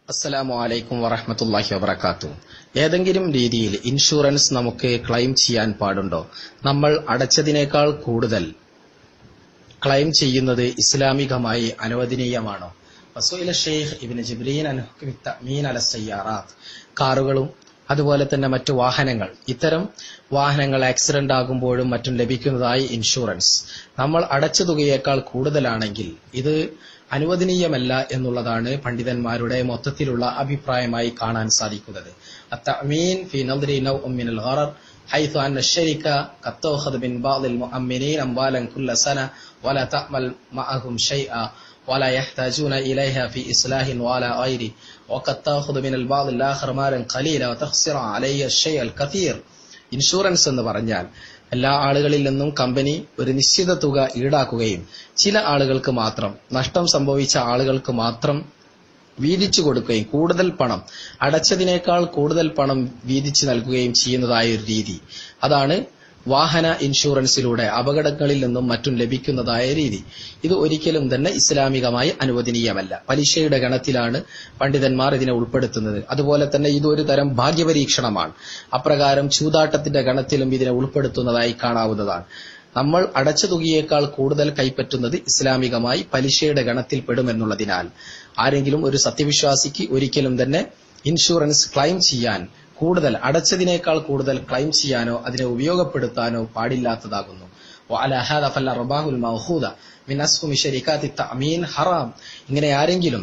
അസ്സലാമു അലൈക്കും വറഹമത്തല്ലാഹി വബർക്കാത്തു ഏതെങ്കിലും രീതിയിൽ ഇൻഷുറൻസ് നമുക്ക് ക്ലെയിം ചെയ്യാൻ പാടുണ്ടോ നമ്മൾ അടച്ചതിനേക്കാൾ കൂടുതൽ ക്ലെയിം ചെയ്യുന്നത് ഇസ്ലാമികമായി അനുവദനീയമാണോ വസൂല ഷെയ്ഖ് ഇബിന് ജിബ്രീൻ അൻ ഹുക്മി തഅമീൻ അല സയ്യാറാത്ത് കാറുകളും അതുപോലെ തന്നെ മറ്റു വാഹനങ്ങൾ ഇത്തരം വാഹനങ്ങൾ ആക്സിഡന്റ് ആകുമ്പോഴും മറ്റും ലഭിക്കുന്നതായി ഇൻഷുറൻസ് നമ്മൾ അടച്ച തുകയേക്കാൾ കൂടുതലാണെങ്കിൽ ഇത് അനുവദനീയമല്ല എന്നുള്ളതാണ് പണ്ഡിതന്മാരുടെ മൊത്തത്തിലുള്ള അഭിപ്രായമായി കാണാൻ സാധിക്കുന്നത് التأمين في نظر نوع من الغرر حيث أن الشركة قد تأخذ من بعض المؤمنين أموالا كل سنة ولا تعمل معهم شيئا ولا يحتاجون إليها في إصلاح ولا غيره وقد تأخذ من البعض الآخر مالا قليلا وتخسر عليه الشيء الكثير ഇൻഷുറൻസ് എന്ന് പറഞ്ഞാൽ എല്ലാ ആളുകളിൽ നിന്നും കമ്പനി ഒരു നിശ്ചിത തുക ഈടാക്കുകയും ചില ആളുകൾക്ക് മാത്രം നഷ്ടം സംഭവിച്ച ആളുകൾക്ക് മാത്രം വീതിച്ചു കൊടുക്കുകയും കൂടുതൽ പണം അടച്ചതിനേക്കാൾ കൂടുതൽ പണം വീതിച്ചു നൽകുകയും ചെയ്യുന്നതായ ഒരു രീതി അതാണ് വാഹന ഇൻഷുറൻസിലൂടെ അപകടങ്ങളിൽ നിന്നും മറ്റും ലഭിക്കുന്നതായ രീതി ഇത് ഒരിക്കലും തന്നെ ഇസ്ലാമികമായി അനുവദനീയമല്ല പലിശയുടെ ഗണത്തിലാണ് പണ്ഡിതന്മാർ ഇതിനെ ഉൾപ്പെടുത്തുന്നത് അതുപോലെ തന്നെ ഇതൊരു തരം ഭാഗ്യപരീക്ഷണമാണ് അപ്രകാരം ചൂതാട്ടത്തിന്റെ ഗണത്തിലും ഇതിനെ ഉൾപ്പെടുത്തുന്നതായി കാണാവുന്നതാണ് നമ്മൾ അടച്ച തുകയേക്കാൾ കൂടുതൽ കൈപ്പറ്റുന്നത് ഇസ്ലാമികമായി പലിശയുടെ ഗണത്തിൽ പെടുമെന്നുള്ളതിനാൽ ആരെങ്കിലും ഒരു സത്യവിശ്വാസിക്ക് ഒരിക്കലും തന്നെ ഇൻഷുറൻസ് ക്ലെയിം ചെയ്യാൻ കൂടുതൽ അടച്ചതിനേക്കാൾ കൂടുതൽ ക്ലെയിം ചെയ്യാനോ അതിനെ ഉപയോഗപ്പെടുത്താനോ പാടില്ലാത്തതാകുന്നു وعلى هذا فالأرباح المأخوذة من أسهم شركات التأمين حرام ഇങ്ങനെ ആരെങ്കിലും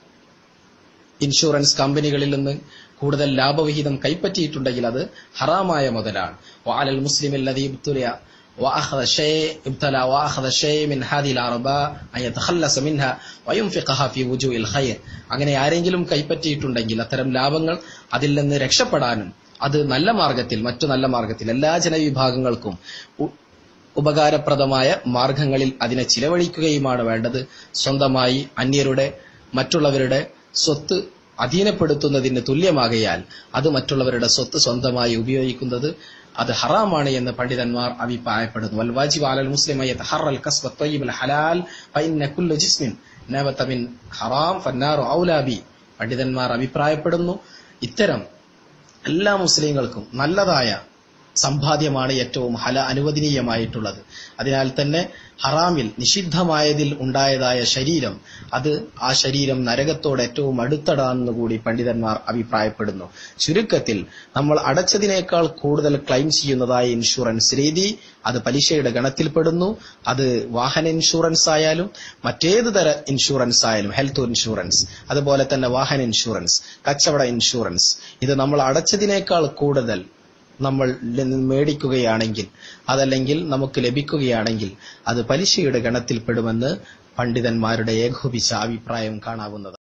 ഇൻഷുറൻസ് കമ്പനികളിൽ നിന്ന് കൂടുതൽ ലാഭവിഹിതം കൈപ്പറ്റിയിട്ടുണ്ടെങ്കിൽ അത് ഹറാമായ മുതലാണ് وعلى المسلم الذي ابتلي واخذ شيء ابتلى واخذ شيء من هذه الارباح ان يتخلص منها وينفقها في وجوه الخير അങ്ങനെ ആരെങ്കിലും കൈപ്പറ്റിയിട്ടുണ്ടെങ്കിൽ അത്തരം ലാഭങ്ങൾ അതിൽ നിന്ന് രക്ഷപ്പെടാനും അത് നല്ല മാർഗത്തിൽ മറ്റു നല്ല മാർഗത്തിൽ എല്ലാ ജനവിഭാഗങ്ങൾക്കും ഉപകാരപ്രദമായ മാർഗങ്ങളിൽ അതിനെ ചിലവഴിക്കുകയുമാണ് വേണ്ടത് സ്വന്തമായി അന്യരുടെ മറ്റുള്ളവരുടെ സ്വത്ത് അധീനപ്പെടുത്തുന്നതിന് തുല്യമാകയാൽ അത് മറ്റുള്ളവരുടെ സ്വത്ത് സ്വന്തമായി ഉപയോഗിക്കുന്നത് അത് ഹറാമാണ് എന്ന് പണ്ഡിതന്മാർ അഭിപ്രായപ്പെടുന്നു വൽവാജിബ് അലൽ മുസ്ലിം യതഹറൽ കസ്ബ ത്വയ്യിബൽ ഹലാൽ ഫഇന്ന കുല്ലു ജിസ്മിൻ നബത മിൻ ഹറാം ഫന്നാറു ഔലാ ബി പണ്ഡിതന്മാർ അഭിപ്രായപ്പെടുന്നു ഇത്തരം എല്ലാ മുസ്ലിങ്ങൾക്കും നല്ലതായ സമ്പാദ്യമാണ് ഏറ്റവും ഹല അനുവദനീയമായിട്ടുള്ളത് അതിനാൽ തന്നെ ഹറാമിൽ നിഷിദ്ധമായതിൽ ഉണ്ടായതായ ശരീരം അത് ആ ശരീരം നരകത്തോട് ഏറ്റവും അടുത്തടാന്ന് കൂടി പണ്ഡിതന്മാർ അഭിപ്രായപ്പെടുന്നു ചുരുക്കത്തിൽ നമ്മൾ അടച്ചതിനേക്കാൾ കൂടുതൽ ക്ലെയിം ചെയ്യുന്നതായ ഇൻഷുറൻസ് രീതി അത് പലിശയുടെ ഗണത്തിൽപ്പെടുന്നു അത് വാഹന ഇൻഷുറൻസ് ആയാലും മറ്റേത് തര ഇൻഷുറൻസ് ആയാലും ഹെൽത്ത് ഇൻഷുറൻസ് അതുപോലെ തന്നെ വാഹന ഇൻഷുറൻസ് കച്ചവട ഇൻഷുറൻസ് ഇത് നമ്മൾ അടച്ചതിനേക്കാൾ കൂടുതൽ നമ്മൾ മേടിക്കുകയാണെങ്കിൽ അതല്ലെങ്കിൽ നമുക്ക് ലഭിക്കുകയാണെങ്കിൽ അത് പലിശയുടെ ഗണത്തിൽപ്പെടുമെന്ന് പണ്ഡിതന്മാരുടെ ഏകോപിച്ച അഭിപ്രായം കാണാവുന്നത്